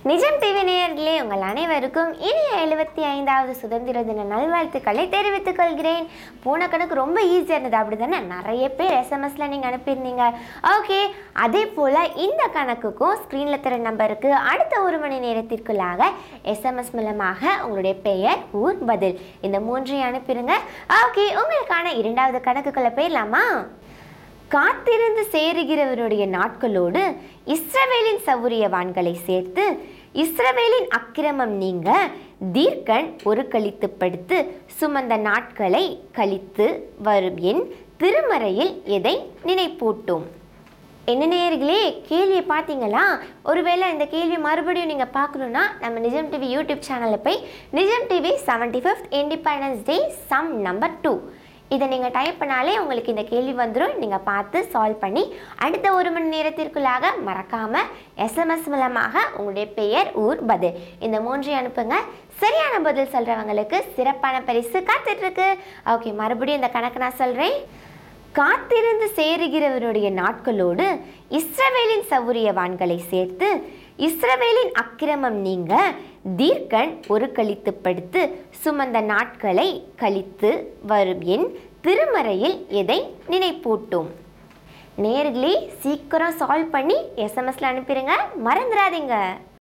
நிஜம் டிவி நேயர்களே உங்கள் அனைவருக்கும் இனிய எழுபத்தி ஐந்தாவது சுதந்திர தின நல்வாழ்த்துக்களை தெரிவித்துக் கொள்கிறேன் போன கணக்கு ரொம்ப ஈஸியாக இருந்தது அப்படி தானே நிறைய பேர் எஸ்எம்எஸ்ல நீங்கள் அனுப்பியிருந்தீங்க ஓகே அதே போல் இந்த கணக்குக்கும் ஸ்க்ரீனில் தர நம்பருக்கு அடுத்த ஒரு மணி நேரத்திற்குள்ளாக எஸ்எம்எஸ் மூலமாக உங்களுடைய பெயர் ஊர் பதில் இந்த மூன்றையும் அனுப்பிடுங்க ஓகே உங்களுக்கான இரண்டாவது கணக்குக்குள்ள போயிடலாமா காத்திருந்து சேருகிறவருடைய நாட்களோடு இஸ்ரவேலின் சௌரியவான்களை சேர்த்து இஸ்ரவேலின் அக்கிரமம் நீங்க தீர்க்கன் ஒரு கழித்து படுத்து சுமந்த நாட்களை கழித்து வரும் என் திருமறையில் எதை நினைப்பூட்டும் என்ன நேயர்களே கேள்வியை பார்த்தீங்களா ஒருவேளை இந்த கேள்வி மறுபடியும் நீங்கள் பார்க்கணுன்னா நம்ம நிஜம் டிவி யூடியூப் சேனலில் போய் Nijam TV seventy fifth Independence Day some number two இதை நீங்கள் டைப் பண்ணாலே உங்களுக்கு இந்த கேள்வி வந்துடும் நீங்கள் பார்த்து சால்வ் பண்ணி அடுத்த ஒரு மணி நேரத்திற்குள்ளாக மறக்காமல் எஸ்எம்எஸ் மூலமாக உங்களுடைய பெயர் ஊர் பதில் இந்த மூன்றையும் அனுப்புங்க சரியான பதில் சொல்கிறவங்களுக்கு சிறப்பான பரிசு காத்துட்ருக்கு ஓகே மறுபடியும் இந்த கணக்கு நான் சொல்கிறேன் காத்திருந்து சேருகிறவருடைய நாட்களோடு இஸ்ரவேலின் சௌரியவான்களை சேர்த்து இஸ்ரவேலின் அக்கிரமம் நீங்க தீர்க்கன் ஒரு கழித்து படுத்து சுமந்த நாட்களை கழித்து வரும் என் திருமறையில் எதை நினைப்பூட்டும் நேர்களே சீக்கிரம் சால்வ் பண்ணி எஸ்எம்எஸ்ல அனுப்பிடுங்க மறந்துடாதீங்க